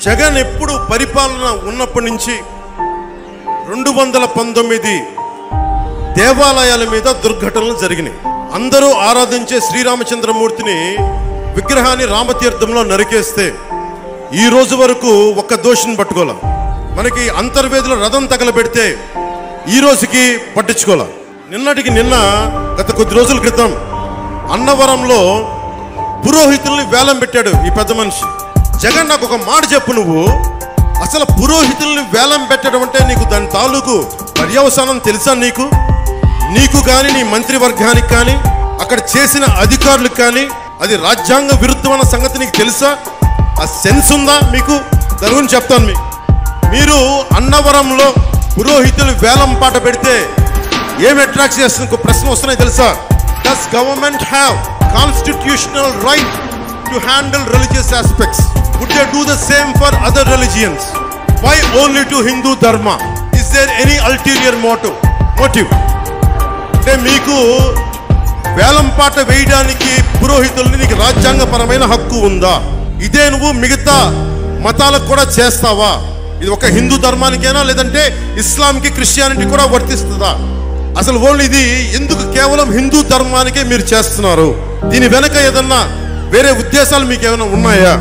జగన్ ఎప్పుడు పరిపాలన ఉన్నప్పటి నుంచి రెండు వందల పంతొమ్మిది దేవాలయాల మీద దుర్ఘటనలు జరిగినాయి అందరూ ఆరాధించే శ్రీరామచంద్రమూర్తిని విగ్రహాన్ని రామతీర్థంలో నరికేస్తే ఈ రోజు వరకు ఒక్క దోషిని పట్టుకోలే మనకి అంతర్వేదిలో రథం తగలబెడితే ఈ రోజుకి పట్టించుకోలే నిన్నటికి నిన్న గత కొద్ది రోజుల క్రితం అన్నవరంలో పురోహితుల్ని వేలం పెట్టాడు ఈ పెద్ద మనిషి జగన్ నాకు ఒక మాట చెప్పు నువ్వు అసలు పురోహితుల్ని వేలం పెట్టడం అంటే నీకు దాని తాలూకు పర్యవసానం తెలుసా నీకు నీకు కానీ నీ మంత్రివర్గానికి కానీ అక్కడ చేసిన అధికారులకు కానీ అది రాజ్యాంగ విరుద్ధమైన సంగతి నీకు తెలుసా ఆ సెన్స్ ఉందా మీకు దాని గురించి చెప్తాను మీకు మీరు అన్నవరంలో పురోహితులు వేలం పాట పెడితే ఏం అట్రాక్ట్ చేస్తుంది ఇంకో ప్రశ్న వస్తున్నాయి తెలుసా does government have constitutional right to handle religious aspects would they do the same for other religions why only to Hindu dharma is there any ulterior motive motive అంటే మీకు వేలం పాట వేయడానికి పురోహితుల్ని నీకు రాజ్యాంగపరమైన హక్కు ఉందా ఇదే నువ్వు మిగతా మతాలకు కూడా చేస్తావా ఇది ఒక హిందూ ధర్మానికేనా లేదంటే ఇస్లాంకి క్రిస్టియానిటీ కూడా వర్తిస్తుందా అసలు ఓన్లీ ఇది ఎందుకు కేవలం హిందూ ధర్మానికే మీరు చేస్తున్నారు దీని వెనక ఏదన్నా వేరే ఉద్దేశాలు మీకు ఏమైనా ఉన్నాయా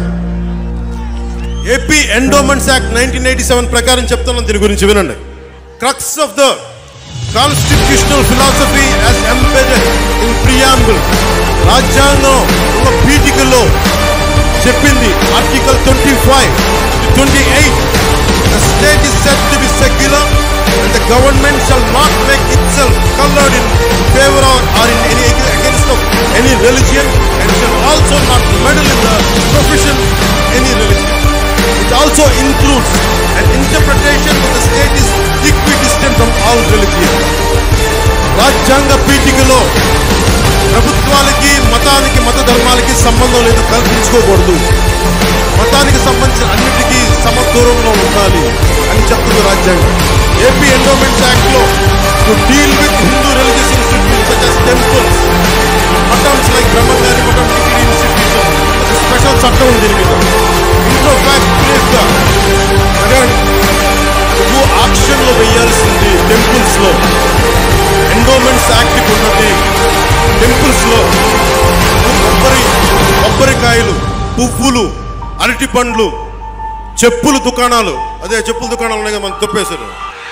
AP endowments act nineteen eighty seven ప్రకారం చెప్తున్నాను దీని గురించి వినండి crux of the constitutional philosophy as embedded in preamble రాజ్యాంగం ఒక పీఠికలో చెప్పింది article twenty five twenty eight the state is set to be secular and the government shall not make itself coloured in favour or in any against of any religion and shall also not meddle in the profession any religion It also includes an interpretation that the state is equidistant from all religions. రాజ్యాంగ పీఠికలో ప్రభుత్వాలకి మతానికి మత ధర్మాలకి సంబంధం లేదు కల్పించుకోకూడదు మతానికి సంబంధించిన అన్నిటికీ సమదూరంలో ఉండాలి అని చెప్తుంది రాజ్యాంగం ఏపీ ఎండోమెంట్స్ యాక్ట్ లో to deal with Hindu religious institution such as temples మఠమ్స్ లైక్ బ్రహ్మంగారి మఠం టిటిడి ఇన్స్టిట్యూషన్ స్పెషల్ చట్టం ఉంది దీని మీద ఇంట్లో ఫ్యాక్ట్ ప్లేస్ గా జగన్ నువ్వు ఆక్షన్ లో వేయాల్సింది టెంపుల్స్ లో ఎండోమెంట్స్ యాక్ట్ ఉన్నది టెంపుల్స్ లో కొబ్బరి కొబ్బరికాయలు పువ్వులు అరటి పండ్లు చెప్పులు దుకాణాలు అదే చెప్పుల దుకాణాలు ఉన్నాయి కదా మనం తొప్పేశారు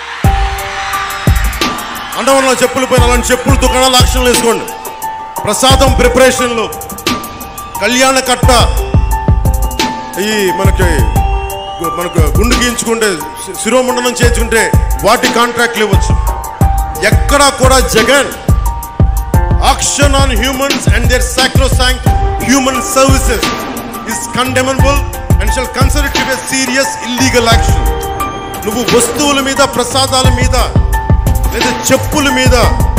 అండవరంలో చెప్పులు పైన అలాంటి చెప్పులు దుకాణాలు ఆక్షన్లు వేసుకోండి ప్రసాదం ప్రిపరేషన్లు కళ్యాణ కట్ట ఈ మనకి మనకు గుండు గీయించుకుంటే శి- శిరోమండనం చేయించుకుంటే వాటి కాంట్రాక్ట్లు ఇవ్వచ్చు ఎక్కడా కూడా Jagan auction on humans and their sacrosanct human services is condemnable and shall consider to serious illegal action నువ్వు వస్తువుల మీద ప్రసాదాల మీద లేదా చెప్పుల మీద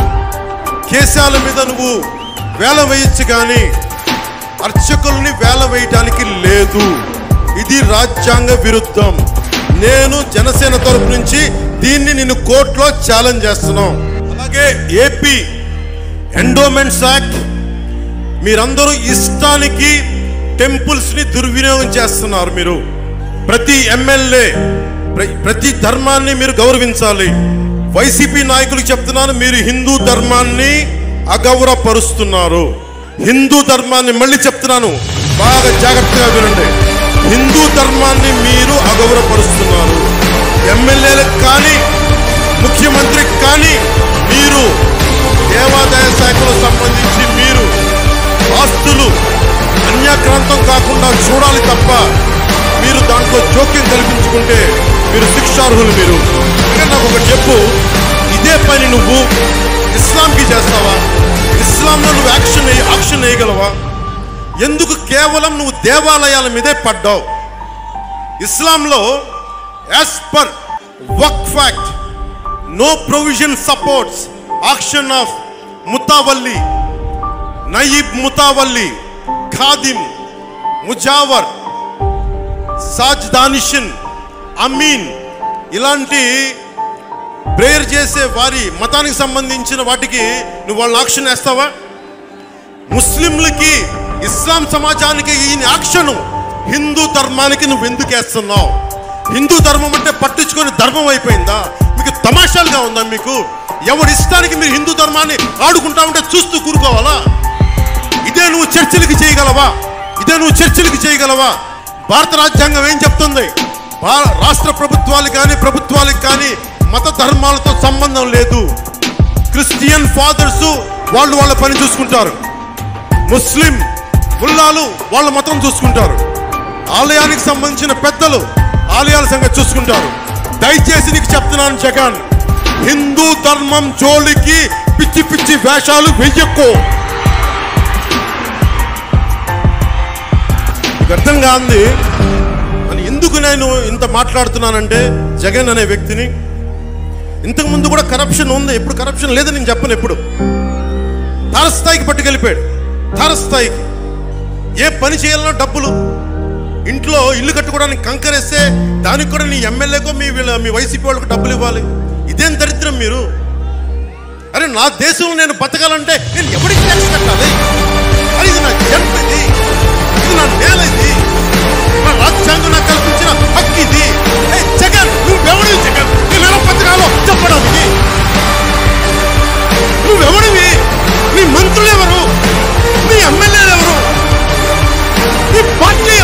కేశాల మీద నువ్వు వేల వేయచ్చు కానీ అర్చకుల్ని వేల వేయటానికి లేదు ఇది రాజ్యాంగ విరుద్ధం నేను జనసేన తరపు నుంచి దీన్ని నేను కోర్టులో ఛాలెంజ్ చేస్తున్నాం అలాగే ఏపీ ఎండోమెంట్స్ యాక్ట్ మీరందరూ ఇష్టానికి టెంపుల్స్ ని దుర్వినియోగం చేస్తున్నారు మీరు ప్రతి ఎమ్మెల్యే ప్ర- ప్రతి ధర్మాన్ని మీరు గౌరవించాలి వైసీపీ నాయకులకు చెప్తున్నాను మీరు హిందూ ధర్మాన్ని అగౌరవపరుస్తున్నారు హిందూ ధర్మాన్ని మళ్ళీ చెప్తున్నాను బాగా జాగ్రత్తగా వినండి హిందూ ధర్మాన్ని మీరు అగౌరవపరుస్తున్నారు ఎమ్మెల్యేలకు కానీ ముఖ్యమంత్రికి కానీ మీరు దేవాదాయ శాఖలో సంబంధించి మీరు ఆస్తులు అన్యాక్రాంతం కాకుండా చూడాలి తప్ప మీరు దాంట్లో జోక్యం కల్పించుకుంటే మీరు శిక్షార్హులు మీరు ఇంకా నాకు ఒకటి చెప్పు ఇదే పని నువ్వు ఇస్లాంకి చేస్తావా ఇస్లాంలో నువ్వు యాక్షన్ వేయ- యాక్షన్ వేయగలవా ఎందుకు కేవలం నువ్వు దేవాలయాల మీదే పడ్డావు ఇస్లాంలో as per Waqf act no provision supports auction of ముతావల్లి నయీబ్ ముతావల్లి ఖాదిమ్ ముజావర్ సాజ్ దానిషన్ అమీన్ ఇలాంటి ప్రేయర్ చేసే వారి మతానికి సంబంధించిన వాటికి నువ్వు వాళ్ళని ఆక్షన్ వేస్తావా ముస్లింలకి ఇస్లాం సమాజానికి ఈ యాక్షన్ హిందూ ధర్మానికి నువ్వు ఎందుకు వేస్తున్నావు హిందూ ధర్మం అంటే పట్టించుకొని ధర్మం అయిపోయిందా మీకు తమాషాలుగా ఉందా మీకు ఎవరి ఇష్టానికి మీరు హిందూ ధర్మాన్ని ఆడుకుంటా ఉంటే చూస్తూ కూరుకోవాలా ఇదే నువ్వు చర్చలకి చేయగలవా ఇదే నువ్వు చర్చలకి చేయగలవా భారత రాజ్యాంగం ఏం చెప్తుంది భా- రాష్ట్ర ప్రభుత్వాలు కానీ ప్రభుత్వాలకు కానీ మత ధర్మాలతో సంబంధం లేదు క్రిస్టియన్ ఫాదర్స్ వాళ్ళు వాళ్ళ పని చూసుకుంటారు ముస్లిం ముల్లాలు వాళ్ళ మతం చూసుకుంటారు ఆలయానికి సంబంధించిన పెద్దలు ఆలయాల సంగతి చూసుకుంటారు దయచేసి నీకు చెప్తున్నాను జగన్ హిందూ ధర్మం జోలికి పిచ్చి పిచ్చి వేషాలు వెయ్యక్కో నీకు అర్థం కాంది అని ఎందుకు నేను ఇంత మాట్లాడుతున్నానంటే జగన్ అనే వ్యక్తిని ఇంతకు ముందు కూడా కరప్షన్ ఉంది ఎప్పుడు కరప్షన్ లేదని నేను చెప్పను ఎప్పుడు తారస్థాయికి పట్టుకెళ్ళిపోయాడు తారస్థాయికి ఏ పని చేయాలన్నా డబ్బులు ఇంట్లో ఇల్లు కట్టుకోవడానికి కంకరేస్తే దానికి కూడా నీ ఎమ్మెల్యేకో మీ వీళ్ళ మీ వైసీపీ వాళ్ళకి డబ్బులు ఇవ్వాలి ఇదేం దరిద్రం మీరు అరే నా దేశంలో నేను బతకాలంటే నేను ఎవరికి ట్యాక్స్ కట్టాలి అరే ఇది నా జన్మ ఇది ఇది నా నేల ఇది నా రాజ్యాంగం నాకు కల్పించిన హక్కు ఇది ఏ జగన్ నువ్వెవడివి జగన్ నేను ఎలా బతకాలో చెప్పడానికి నువ్వెవడివి నీ మంత్రులు ఎవరు నీ ఎమ్మెల్యేలు ఎవరు నీ పార్టీ